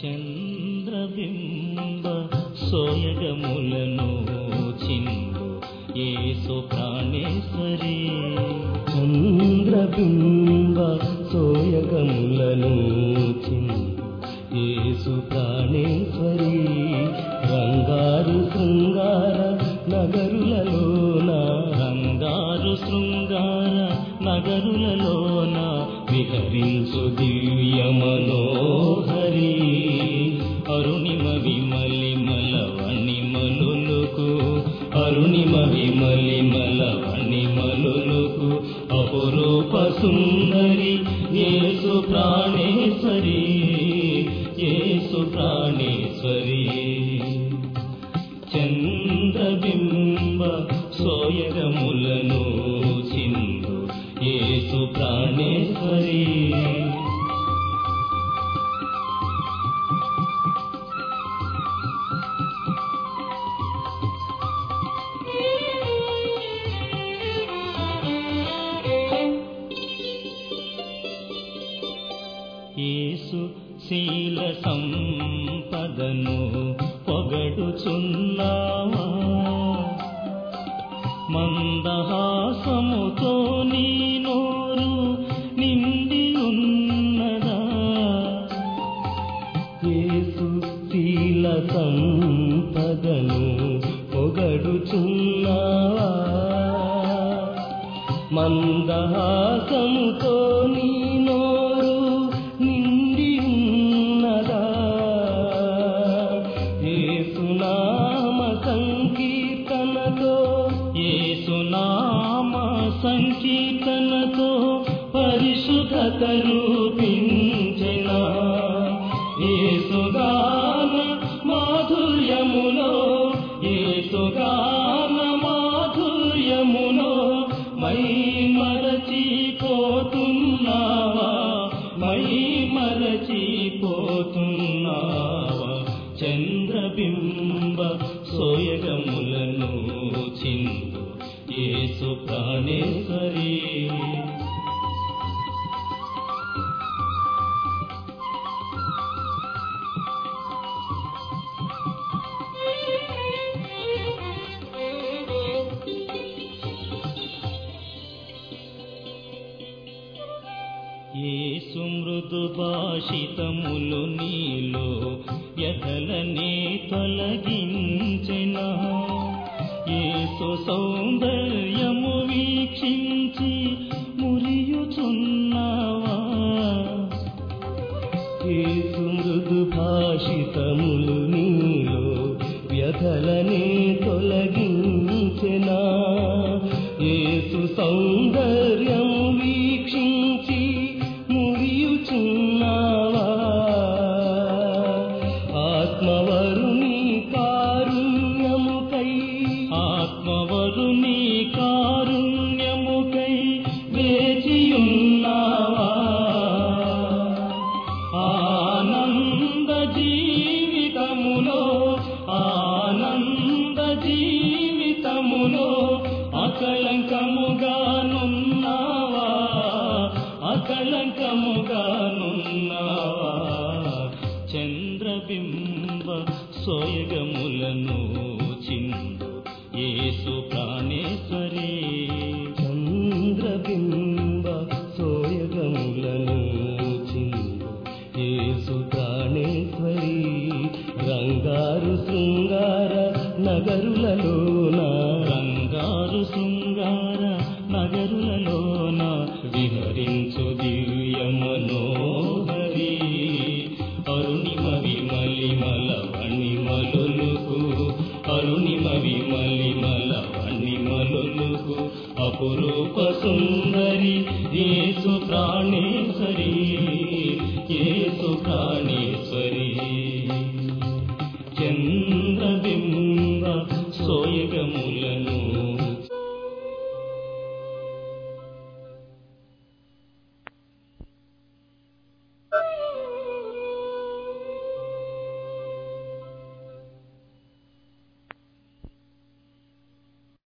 చంద్రబింబ సోయగములను చిందు ఏసు ప్రాణేశ్వరి చంద్రబింబ సోయగములను చిందు యేసు ప్రాణేశ్వరి రంగారు శృంగార నగరులలోన రంగారు శృంగార నగరులలోన విహరించు దివ్య మనోహరి అరుణిమ విమలిమల వణిమలులకు అరుణిమ విమలిమల వణిమలులకు అపురూప సుందరి యేసు ప్రాణేశ్వరి యేసు ప్రాణేశ్వరి చంద్రబింబ సోయగములను చిందు యేసు ప్రాణేశ్వరి యేసు శీల సంపదను పొగడుచున్నావా మందహాసముతో నీ నోరు నిండి ఉన్నదా యేసు శీల సంపదను పొగడుచున్నావా మందహాసముతో నీ నోరు నిండి ఉన్నదా యేసునామ సంకీర్తనతో యేసునామ సంకీర్తనతో పరిశుద్ధత రూపించిన యేసుగాన మాధుర్యములో యేసుగాన మాధుర్యములో మై మరచిపోతున్నావా మై మరచిపోతున్నావా చంద్రబింబ సోయగములను చిందు యేసు ప్రాణేశ్వరి యేసు మృదు భాషితములు నీలో ఎదలనే తొలగించిన యేసు సౌందర్యము వీక్షించి మురియుచున్నావా యేసు మృదు భాషితములు నీలో వ్యధలనే తొలగించెనా యేసు సౌందర్యం వీక్షించి మురియుచున్నావా ఆత్మవరుని కారుణ్యముకై ఆత్మవరుని కారుణ్యముకై వేచియున్నావా ఆనంద జీవితములో ఆనంద జీవితములో అకలంకముగానున్నావా అకలంకముగానున్నావా చంద్రబింబ సోయగములను చిందు యేసు ప్రాణేశ్వరి చంద్రబింబ సోయగములను చిందు యేసు ప్రాణేశ్వరి రంగారు శృంగార నగరులలోన రంగారు శృంగార నగరులలోన విహరించు దివ్య మనోహరి అరుణిమ విమలిమల వణిమలులకు అరుణిమ విమలిమల వణిమలులకు అపురూప సుందరి యేసు ప్రాణేశ్వరి యేసు ప్రాణేశ్వరి చంద్రబింబ సోయగములను